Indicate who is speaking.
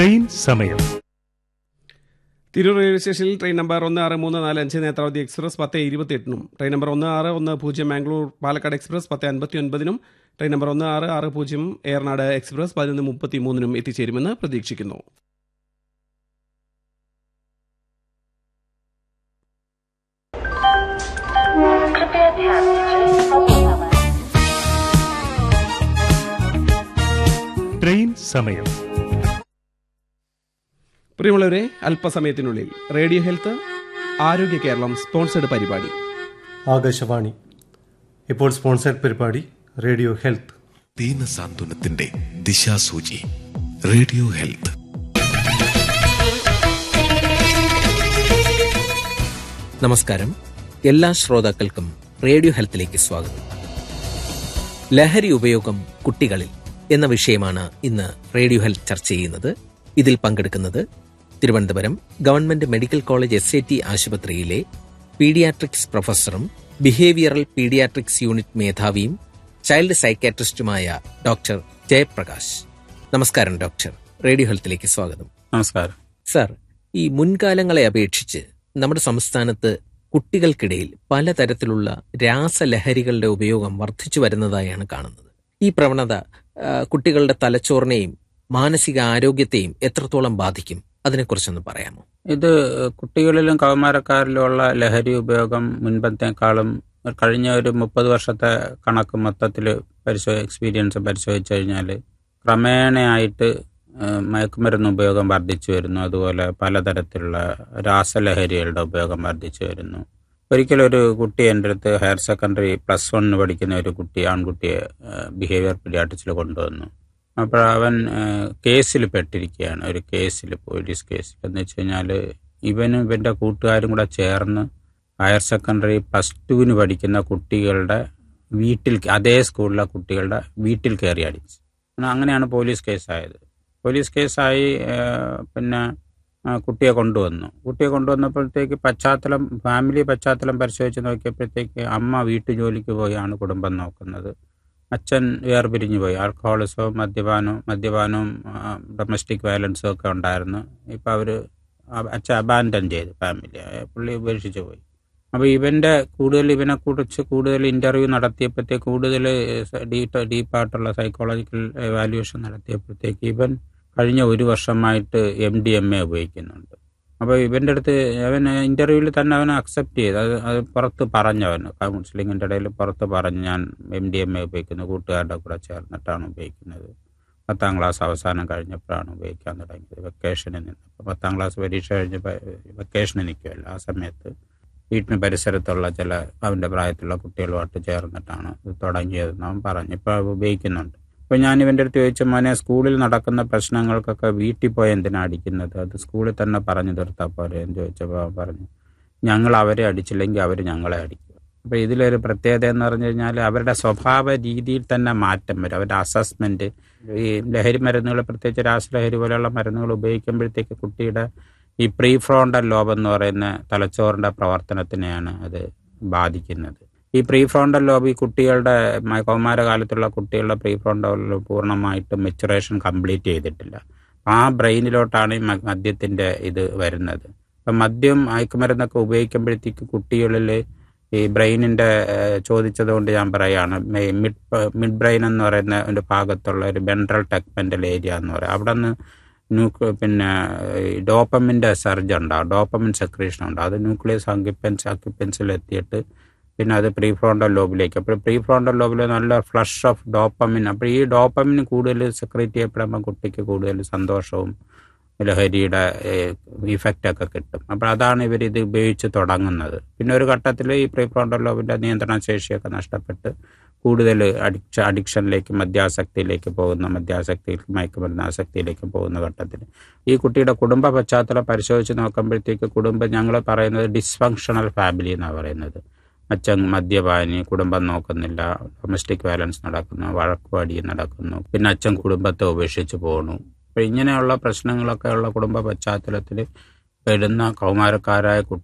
Speaker 1: train സമയം
Speaker 2: Tirur railway സ്റ്റേഷനിൽ train number ഒന്ന് ആറ് മൂന്ന് നാല് അഞ്ച് നേത്രാവതി എക്സ്പ്രസ് പത്ത് ഇരുപത്തിയെട്ടിനും ട്രെയിൻ നമ്പർ ഒന്ന് ആറ് ഒന്ന് പൂജ്യം മാംഗ്ലൂർ പാലക്കാട് എക്സ്പ്രസ് പത്ത് അൻപത്തി ഒൻപതിനും ട്രെയിൻ നമ്പർ ഒന്ന് ആറ് ആറ് പൂജ്യം ഏറനാട് എക്സ്പ്രസ് പതിനൊന്ന് മുപ്പത്തി മൂന്നിനും എത്തിച്ചേരുമെന്ന് പ്രതീക്ഷിക്കുന്നു
Speaker 3: कृपया ध्यान दीजिए अब समय
Speaker 1: ട്രെയിൻ സമയം
Speaker 2: പ്രിയമുള്ളവരെ അല്പസമയത്തിനുള്ളിൽ റേഡിയോ ഹെൽത്ത് ആരോഗ്യ കേരളം സ്പോൺസർഡ് പരിപാടി
Speaker 4: ആകാശവാണി ഇപ്പോൾ സ്പോൺസർഡ് പരിപാടി റേഡിയോ ഹെൽത്ത്
Speaker 5: ദീനസാന്ത്വനത്തിന്റെ ദിശാസൂചി റേഡിയോ ഹെൽത്ത്
Speaker 6: നമസ്കാരം എല്ലാ ശ്രോതാക്കൾക്കും റേഡിയോ ഹെൽത്തിലേക്ക് സ്വാഗതം ലഹരി ഉപയോഗം കുട്ടികളിൽ എന്ന വിഷയമാണ് ഇന്ന് റേഡിയോ ഹെൽത്ത് ചർച്ച ചെയ്യുന്നത് ഇതിൽ പങ്കെടുക്കുന്നത് Thiruvananthapuram government medical college S T ആശുപത്രിയിലെ പീഡിയാട്രിക്സ് പ്രൊഫസറും ബിഹേവിയറൽ പീഡിയാട്രിക്സ് യൂണിറ്റ് മേധാവിയും ചൈൽഡ് സൈക്കാട്രിസ്റ്റുമായ ഡോക്ടർ ജയപ്രകാശ് നമസ്കാരം ഡോക്ടർ റേഡിയോ ഹെൽത്തിലേക്ക് സ്വാഗതം
Speaker 7: നമസ്കാരം
Speaker 6: സർ ഈ മുൻകാലങ്ങളെ അപേക്ഷിച്ച് നമ്മുടെ സംസ്ഥാനത്ത് കുട്ടികൾക്കിടയിൽ പലതരത്തിലുള്ള രാസലഹരികളുടെ ഉപയോഗം വർദ്ധിച്ചു വരുന്നതായാണ് കാണുന്നത് ഈ പ്രവണത ആ, കുട്ടികളുടെ തലച്ചോറിനെയും മാനസിക ആരോഗ്യത്തെയും എത്രത്തോളം ബാധിക്കും അതിനെക്കുറിച്ചൊന്ന് പറയാമോ
Speaker 7: ഇത് കുട്ടികളിലും കൗമാരക്കാരിലുമുള്ള ലഹരി ഉപയോഗം മുൻപത്തേക്കാളും കഴിഞ്ഞ ഒരു മുപ്പത് വർഷത്തെ കണക്ക് മൊത്തത്തിൽ പരിശോ എക്സ്പീരിയൻസ് പരിശോധിച്ചു കഴിഞ്ഞാൽ ക്രമേണയായിട്ട് ഏഹ്, മയക്കുമരുന്ന് ഉപയോഗം വർദ്ധിച്ചു വരുന്നു അതുപോലെ പലതരത്തിലുള്ള രാസലഹരികളുടെ ഉപയോഗം വർദ്ധിച്ചു വരുന്നു ഒരിക്കലും ഒരു കുട്ടി എൻ്റെ അടുത്ത് ഹയർ സെക്കൻഡറി പ്ലസ് വണ്ണിന് പഠിക്കുന്ന ഒരു കുട്ടി ആൺകുട്ടിയെ ബിഹേവിയർ പീഡിയാട്രിക്സിൽ കൊണ്ടുവന്നു അപ്പോൾ അവൻ ഏഹ്, കേസിൽ പെട്ടിരിക്കുകയാണ് ഒരു കേസിൽ പോലീസ് കേസിൽ എന്ന് വെച്ച് കഴിഞ്ഞാൽ ഇവനും ഇവൻ്റെ കൂട്ടുകാരും കൂടെ ചേർന്ന് ഹയർ സെക്കൻഡറി പ്ലസ് ടുവിന് പഠിക്കുന്ന കുട്ടികളുടെ വീട്ടിൽ അതേ സ്കൂളിലെ കുട്ടികളുടെ വീട്ടിൽ കയറി അടിച്ചു അങ്ങനെയാണ് പോലീസ് കേസായത് പോലീസ് കേസായി ഏഹ്, പിന്നെ ആ, കുട്ടിയെ കൊണ്ടുവന്നു കുട്ടിയെ കൊണ്ടുവന്നപ്പോഴത്തേക്ക് പശ്ചാത്തലം ഫാമിലി പശ്ചാത്തലം പരിശോധിച്ച് നോക്കിയപ്പോഴത്തേക്ക് അമ്മ വീട്ടു ജോലിക്ക് പോയാണ് കുടുംബം നോക്കുന്നത് അച്ഛൻ വേർപിരിഞ്ഞു പോയി ആൽക്കഹോളിസവും മദ്യപാനവും മദ്യപാനവും ഡൊമസ്റ്റിക് വയലൻസും ഒക്കെ ഉണ്ടായിരുന്നു ഇപ്പം അവർ അച്ഛൻ അബാൻഡൻ ചെയ്തു ഫാമിലി പുള്ളി ഉപേക്ഷിച്ച് പോയി അപ്പോൾ ഇവൻ്റെ കൂടുതൽ ഇവനെ കുറിച്ച് കൂടുതൽ ഇൻ്റർവ്യൂ നടത്തിയപ്പോഴത്തേക്ക് കൂടുതൽ ഡീപ്പ് ഡീപ്പായിട്ടുള്ള സൈക്കോളജിക്കൽ എവാലുവേഷൻ നടത്തിയപ്പോഴത്തേക്ക് ഇവൻ കഴിഞ്ഞ ഒരു വർഷമായിട്ട് എം ഡി എം എ ഉപയോഗിക്കുന്നുണ്ട് അപ്പോൾ ഇവൻ്റെ അടുത്ത് അവൻ ഇൻ്റർവ്യൂവിൽ തന്നെ അവൻ അക്സെപ്റ്റ് ചെയ്തു അത് അത് പുറത്ത് പറഞ്ഞു അവന് കൗൺസിലിങ്ങിൻ്റെ ഇടയിൽ പുറത്ത് പറഞ്ഞു ഞാൻ എം ഡി എം എ ഉപയോഗിക്കുന്നു കൂട്ടുകാരുടെ കൂടെ ചേർന്നിട്ടാണ് ഉപയോഗിക്കുന്നത് പത്താം ക്ലാസ് അവസാനം കഴിഞ്ഞപ്പോഴാണ് ഉപയോഗിക്കാൻ തുടങ്ങിയത് വെക്കേഷനിൽ നിന്ന് അപ്പോൾ പത്താം ക്ലാസ് പരീക്ഷ കഴിഞ്ഞപ്പോൾ വെക്കേഷന് നിൽക്കുമല്ലോ ആ സമയത്ത് വീട്ടിന് പരിസരത്തുള്ള ചില അവൻ്റെ പ്രായത്തിലുള്ള കുട്ടികളുമായിട്ട് ചേർന്നിട്ടാണ് ഇത് തുടങ്ങിയതെന്ന് അവൻ പറഞ്ഞു ഇപ്പോൾ ഉപയോഗിക്കുന്നുണ്ട് അപ്പോൾ ഞാൻ ഇവൻ്റെ അടുത്ത് ചോദിച്ചു മോനെ സ്കൂളിൽ നടക്കുന്ന പ്രശ്നങ്ങൾക്കൊക്കെ വീട്ടിൽ പോയി എന്തിനാ അടിക്കുന്നത് അത് സ്കൂളിൽ തന്നെ പറഞ്ഞു തീർത്താൽ പോരെ എന്ന് ചോദിച്ചപ്പോൾ അവൻ പറഞ്ഞു ഞങ്ങൾ അവരെ അടിച്ചില്ലെങ്കിൽ അവർ ഞങ്ങളെ അടിക്കും അപ്പോൾ ഇതിലൊരു പ്രത്യേകത എന്ന് പറഞ്ഞു കഴിഞ്ഞാൽ അവരുടെ സ്വഭാവ രീതിയിൽ തന്നെ മാറ്റം വരും അവരുടെ അസസ്മെൻറ്റ് ഈ ലഹരി മരുന്നുകൾ പ്രത്യേകിച്ച് രാസലഹരി പോലെയുള്ള മരുന്നുകൾ ഉപയോഗിക്കുമ്പോഴത്തേക്ക് കുട്ടിയുടെ ഈ പ്രീ ഫ്രോണ്ടൽ ലോബ് എന്ന് പറയുന്ന തലച്ചോറിൻ്റെ പ്രവർത്തനത്തിനെയാണ് അത് ബാധിക്കുന്നത് ഈ പ്രീ ഫ്രോണ്ടൽ ലോബ് ഈ കുട്ടികളുടെ മ- കൗമാരകാലത്തുള്ള കുട്ടികളുടെ പ്രീ ഫ്രോണ്ടൽ ലോബ് പൂർണ്ണമായിട്ടും മെച്ചുറേഷൻ കംപ്ലീറ്റ് ചെയ്തിട്ടില്ല ആ ബ്രെയിനിലോട്ടാണ് ഈ മ- മദ്യത്തിൻ്റെ ഇത് വരുന്നത് അപ്പം മദ്യം മയക്കുമരുന്നൊക്കെ ഉപയോഗിക്കുമ്പോഴത്തേക്ക് കുട്ടികളിൽ ഈ ബ്രെയിനിൻ്റെ ചോദിച്ചതുകൊണ്ട് ഞാൻ പറയുകയാണ് മെ- മിഡ് പ- മിഡ് ബ്രെയിൻ എന്ന് പറയുന്ന ഒരു ഭാഗത്തുള്ള ഒരു വെൻട്രൽ ടെക്മെൻ്റൽ ഏരിയ എന്ന് പറയും അവിടെ നിന്ന് ന്യൂക്ലിയ പിന്നെ ഈ ഡോപ്പമിൻ്റെ സർജ് ഉണ്ടാവും ഡോപ്പമിൻ സെക്രീഷൻ ഉണ്ടാവും അത് ന്യൂക്ലിയസ് അങ്കിപ്പൻസ് അക്യുപ്പൻസിൽ എത്തിയിട്ട് പിന്നെ അത് പ്രീ ഫ്രോണ്ടൽ ലോബിലേക്ക് അപ്പോൾ പ്രീ ഫ്രോണ്ടൽ ലോബിൽ നല്ല ഫ്ലഷ് ഓഫ് ഡോപ്പമിൻ അപ്പോൾ ഈ ഡോപ്പമിൻ കൂടുതൽ സെക്രീറ്റ് ചെയ്യപ്പെടുമ്പോൾ കുട്ടിക്ക് കൂടുതൽ സന്തോഷവും ലഹരിയുടെ ഇഫക്റ്റ് ഒക്കെ കിട്ടും അപ്പോൾ അതാണ് ഇവർ ഇത് ഉപയോഗിച്ച് തുടങ്ങുന്നത് പിന്നെ ഒരു ഘട്ടത്തിൽ ഈ പ്രീ ഫ്രോണ്ടൽ ലോബിൻ്റെ നിയന്ത്രണ ശേഷിയൊക്കെ നഷ്ടപ്പെട്ട് കൂടുതൽ അഡിക്ഷ അഡിക്ഷനിലേക്ക് മദ്യാസക്തിയിലേക്ക് പോകുന്ന മദ്യാസക്തിയിലേക്ക് മയക്കുമരുന്ന് ആസക്തിയിലേക്ക് പോകുന്ന ഘട്ടത്തിൽ ഈ കുട്ടിയുടെ കുടുംബ പശ്ചാത്തലം പരിശോധിച്ച് നോക്കുമ്പോഴത്തേക്ക് കുടുംബം ഞങ്ങൾ പറയുന്നത് ഡിസ്ഫങ്ഷണൽ ഫാമിലി എന്നാണ് പറയുന്നത് അച്ഛൻ മദ്യപാനി കുടുംബം നോക്കുന്നില്ല ഡൊമസ്റ്റിക് വയലൻസ് നടക്കുന്നു വഴക്കുപടി നടക്കുന്നു പിന്നെ അച്ഛൻ കുടുംബത്തെ ഉപേക്ഷിച്ച് പോകണു അപ്പോൾ ഇങ്ങനെയുള്ള പ്രശ്നങ്ങളൊക്കെ ഉള്ള കുടുംബ പശ്ചാത്തലത്തിൽ പെടുന്ന കൗമാരക്കാരായ കുട്ടി